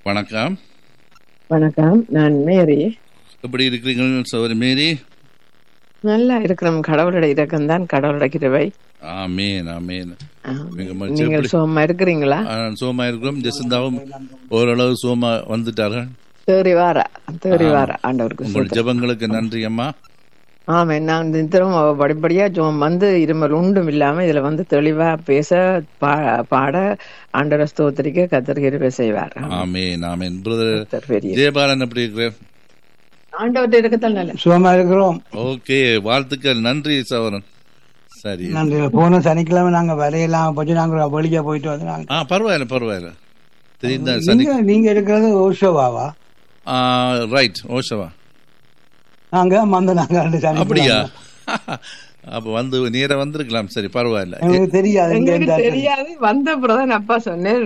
வணக்கம் வணக்கம் நான் மேரி எப்படி இருக்கிறீங்க சௌரி மேரி நல்லா இருக்கிறோம் கடவுளோட இரக்கம் தான் கடவுளோட கிருபை ஆமேன் ஆமேன் ஆம். மிக மகிழ்ச்சி. நீங்கள் எப்படி- சுகமா இருக்கிறீங்களா ஆ, சோமா இருக்கிறோம் ஜெசிந்தாவும் ஓரளவு சோமா வந்துட்டார்கள் தேறி வார தேறி வார ஆண்டவருக்கு உங்கள் ஸ்தோத்திரம். ஜெபங்களுக்கு நன்றி அம்மா ஆமா நான் தினம் படிப்படியா சுகம் வந்து இருமல் உண்டும் இல்லாம இதுல வந்து தெளிவா பேச பா- பாட ஆண்டவர ஸ்தோத்திரிக்க கத்தர் கிருபை செய்வார் ஆமேன் ஆமேன் பிரதர் கர்த்தர் பெரிய ஜெயபாலன் எப்படி இருக்கிறார் ஆண்டவர்கிட்ட இருக்கத்தான் நல்ல சுகமா இருக்கிறோம் ஓகே வாழ்த்துக்கள் நன்றி சவரன் சரி நன்றி போன சனிக்கிழமை நாங்க வரையெல்லாம் போச்சு நாங்க வெளியே போயிட்டு வந்து நாங்க ஆ பரவாயில்ல பரவாயில்ல தெரியுதா சனி நீங்க நீங்க இருக்கிறது ஓஷோவாவா ரைட் ஓஷவா நாங்க மந்த நாங்க ரெண்டு சனி அப்படியா அப்ப வந்து நேரா வந்திருக்கலாம் சரி பரவாயில்ல எங்களுக்கு தெரியாது இங்க எங்களுக்கு இருந்தா தெரியாது வந்த பிரதன் அப்பா சொன்னேன்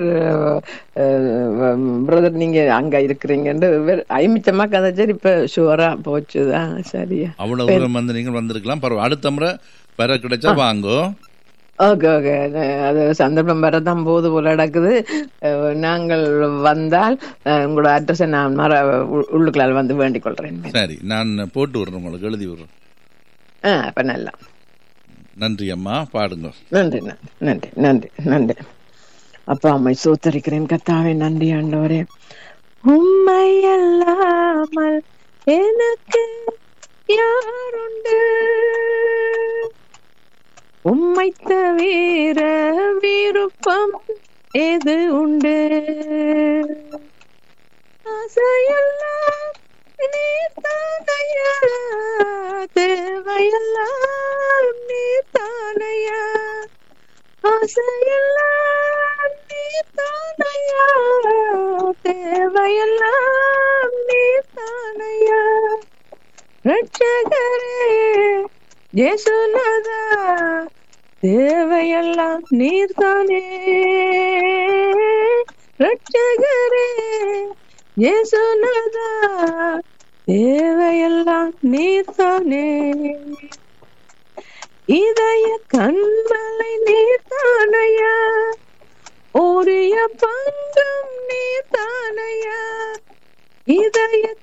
பிரதர் நீங்க அங்க இருக்கிறீங்கன்னு இவர் ஐமிச்சமா கதைச்சார் இப்ப ஷுவரா போச்சுதான் சரியா அவ்வளவு தூரம் வந்து நீங்கள் வந்திருக்கலாம் பரவாயில்ல அடுத்த முறை வர கிடைச்சா வாங்கோ ஓகே ஓகே அது சந்தர்ப்பம் வரதான் போது போல நடக்குது அஹ், நாங்கள் வந்தால் அஹ், உங்களோட அட்ரஸை நான் மற உ- உள்ளுக்குள்ளால் வந்து வேண்டிக் கொள்றேன் சரி நான் போட்டு விடுறேன் உங்களுக்கு எழுதி விடுறேன் ஆ அப்ப நல்லா நன்றி அம்மா பாடுங்க நன்றி நன்றி நன்றி நன்றி நன்றி அப்பா அம்மை சோத்தரிக்கிறேன் கத்தாவே நன்றி ஆண்டவரே உம்மை அல்லாமல் எனக்கு யாருண்டு உம்மை தவிர விருப்பம் எது உண்டு ஆசையெல்லாம் நீர்தானையா தேவையெல்லாம் நீர்தானையா ஆசையெல்லாம் நீர்தானையா தேவையெல்லாம் நீர்தானையா ரட்சகரே இயேசுநாதா தேவையெல்லாம் நீர்தானே ரட்சகரே இயேசுநாதா தேவையெல்லாம் நீர்தானே இதய கண்மலை நீர்தானையா ஓரிய பங்கம் நீர்தானையா இதய